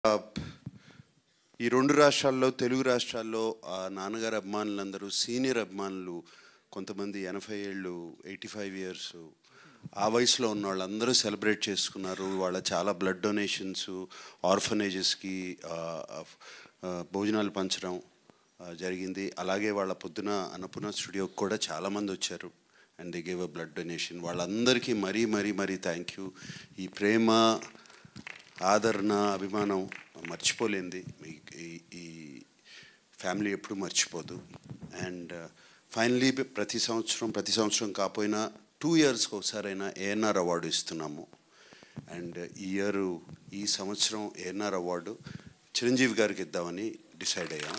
ఈ రెండు రాష్ట్రాల్లో తెలుగు రాష్ట్రాల్లో ఆ నాన్నగారి అభిమానులందరూ సీనియర్ అభిమానులు కొంతమంది ఎనభై ఏళ్ళు ఎయిటీ ఫైవ్ ఇయర్స్ ఆ వయసులో ఉన్న వాళ్ళందరూ సెలబ్రేట్ చేసుకున్నారు వాళ్ళ చాలా బ్లడ్ డొనేషన్స్ ఆర్ఫనేజెస్కి భోజనాలు పంచడం ఆ, జరిగింది అలాగే వాళ్ళ పొద్దున అన్నపూర్ణ స్టూడియోకి కూడా చాలామంది వచ్చారు and they gave a blood donation వాళ్ళందరికీ మరీ మరీ మరీ థ్యాంక్ యూ ఈ ప్రేమ ఆదరణ అభిమానం మర్చిపోలేంది మీ ఈ- ఈ ఫ్యామిలీ ఎప్పుడు మర్చిపోదు అండ్ ఫైనలీ ప్రతి సంవత్సరం ప్రతి సంవత్సరం కాకపోయినా టూ ఇయర్స్కి ఒకసారైనా ఏఎన్ఆర్ అవార్డు ఇస్తున్నాము అండ్ ఈ ఇయర్ ఈ సంవత్సరం ఏఎన్ఆర్ అవార్డు చిరంజీవి గారికి ఇద్దామని డిసైడ్ అయ్యాం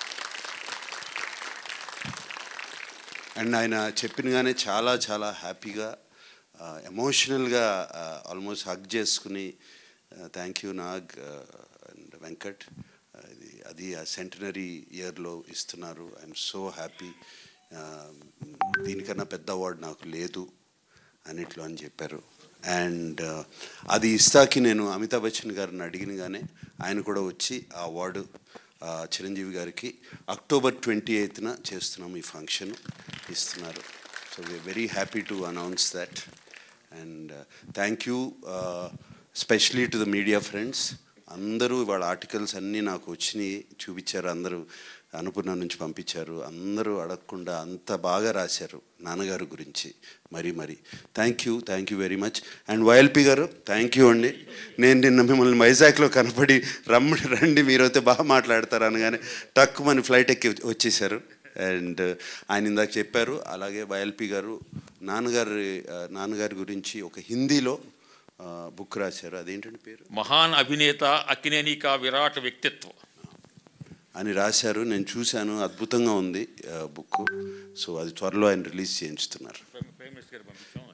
అండ్ ఆయన చెప్పినగానే చాలా చాలా హ్యాపీగా ఎమోషనల్గా ఆల్మోస్ట్ హగ్ చేసుకుని thank you Nag and Venkat ఇది అది ఆ సెంటనరీ ఇయర్లో ఇస్తున్నారు ఐఎమ్ సో హ్యాపీ దీనికన్నా పెద్ద అవార్డు నాకు లేదు అన్నిట్లో అని చెప్పారు అండ్ అది ఇస్తాకి నేను అమితాబ్ బచ్చన్ గారిని అడిగినగానే ఆయన కూడా వచ్చి ఆ అవార్డు ఆ, చిరంజీవి గారికి అక్టోబర్ ట్వంటీ ఎయిత్న చేస్తున్నాం ఈ ఫంక్షన్ ఇస్తున్నారు so we are very happy to announce that and thank you specially to the media friends అందరూ వాళ్ళ ఆర్టికల్స్ అన్నీ నాకు వచ్చినాయి చూపించారు అందరూ అనుపూర్ణ నుంచి పంపించారు అందరూ అడగకుండా అంత బాగా రాశారు నాన్నగారు గురించి మరీ మరీ thank you thank you very much and YLP గారు థ్యాంక్ యూ అండి నేను నిన్న మిమ్మల్ని వైజాగ్లో కనపడి రమ్మడి రండి మీరైతే బాగా మాట్లాడతారు అనగానే టక్ మన ఫ్లైట్ ఎక్కి వచ్చేసారు అండ్ ఆయన ఇందాక చెప్పారు అలాగే వైఎల్పి గారు నాన్నగారి ఆ, నాన్నగారి గురించి ఒక హిందీలో బుక్ రాశారు అదేంటంటే పేరు మహాన్ అభినేత అక్కినేని కా విరాట్ వ్యక్తిత్వ అని రాశారు నేను చూశాను అద్భుతంగా ఉంది బుక్ సో అది త్వరలో ఆయన రిలీజ్ చేయించుతున్నారు ప్రైమ్ మినిస్టర్ గారు పంపించాం